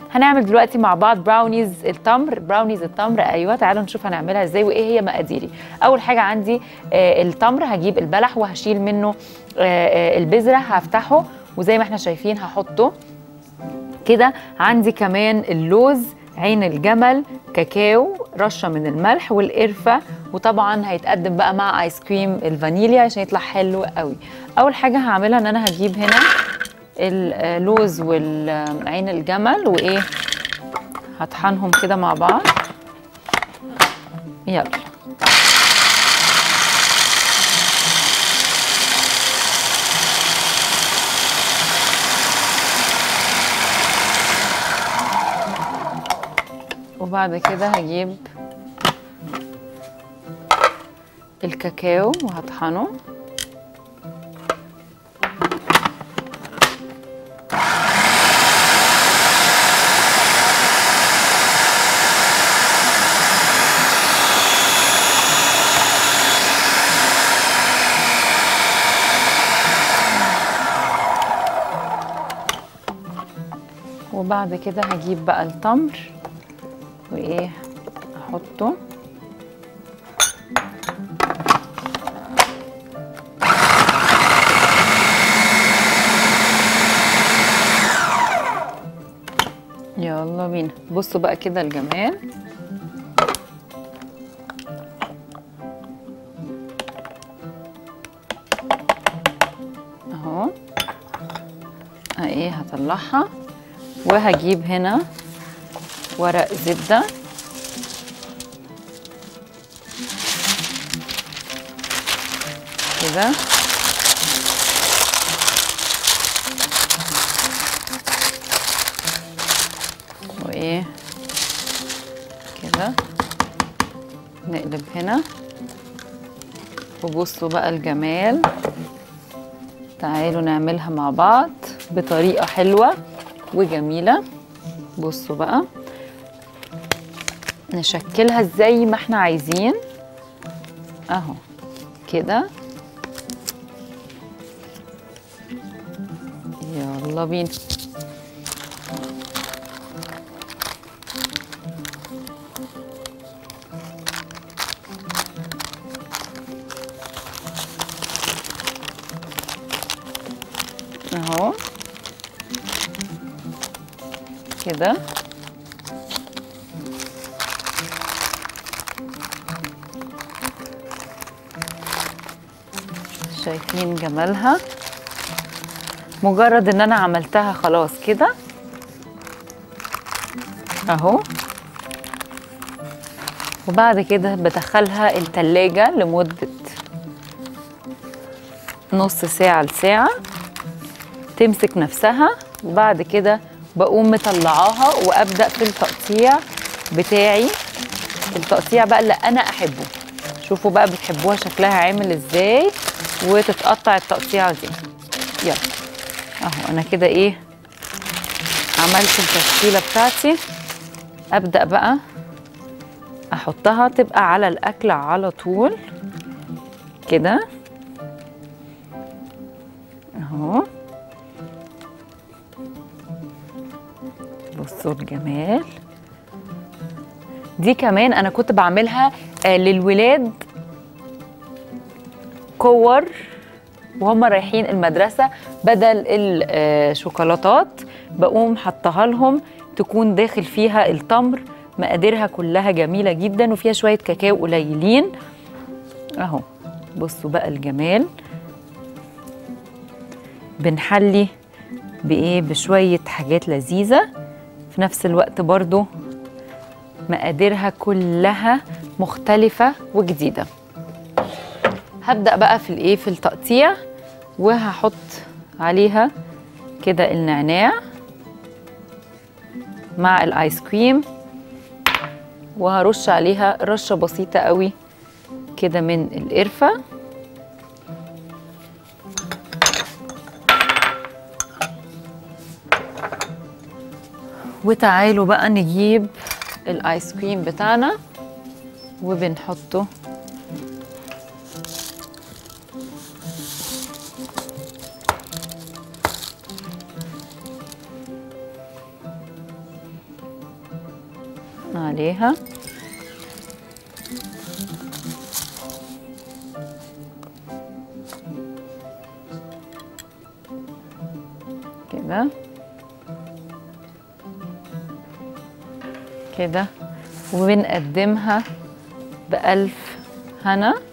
هنعمل دلوقتي مع بعض براونيز التمر براونيز التمر ايوه تعالوا نشوف هنعملها ازاي وايه هي مقاديري اول حاجه عندي آه التمر هجيب البلح وهشيل منه آه آه البذره هفتحه وزي ما احنا شايفين هحطه كده عندي كمان اللوز عين الجمل كاكاو رشه من الملح والقرفه وطبعا هيتقدم بقى مع ايس كريم الفانيليا عشان يطلع حلو قوي اول حاجه هعملها ان انا هجيب هنا اللوز والعين الجمل وايه هطحنهم كده مع بعض يلا وبعد كده هجيب الكاكاو وهطحنه وبعد كده هجيب بقى التمر وايه احطه يلا بينا بصوا بقى كده الجمال اهو ايه هطلعها وهجيب هنا ورق زبدة كده وايه كده نقلب هنا وبصوا بقى الجمال تعالوا نعملها مع بعض بطريقة حلوة وجميلة بصوا بقى نشكلها زي ما احنا عايزين اهو كده يلا بينا اهو كده شايفين جمالها مجرد ان انا عملتها خلاص كده اهو وبعد كده بدخلها التلاجة لمدة نص ساعة لساعة تمسك نفسها وبعد كده بقوم مطلعاها وابدأ في التقطيع بتاعي التقطيع بقى اللي انا احبه شوفوا بقى بتحبوها شكلها عامل ازاي وتتقطع التقطيعه دي يلا اهو انا كده ايه عملت التشكيله بتاعتي ابدا بقى احطها تبقى على الاكل على طول كده اهو بصوا الجمال دي كمان انا كنت بعملها آه للولاد كور وهم رايحين المدرسة بدل الشوكولاتات بقوم حطها لهم تكون داخل فيها التمر مقاديرها كلها جميلة جدا وفيها شوية كاكاو قليلين اهو بصوا بقى الجمال بنحلي بايه بشوية حاجات لذيذة في نفس الوقت برضو مقاديرها كلها مختلفة وجديدة هبدأ بقى في الايه في التقطيع وهحط عليها كده النعناع مع الايس كريم وهرش عليها رشة بسيطة قوي كده من القرفة وتعالوا بقى نجيب الايس كريم بتاعنا وبنحطه عليها كده كده وبنقدمها بألف هنا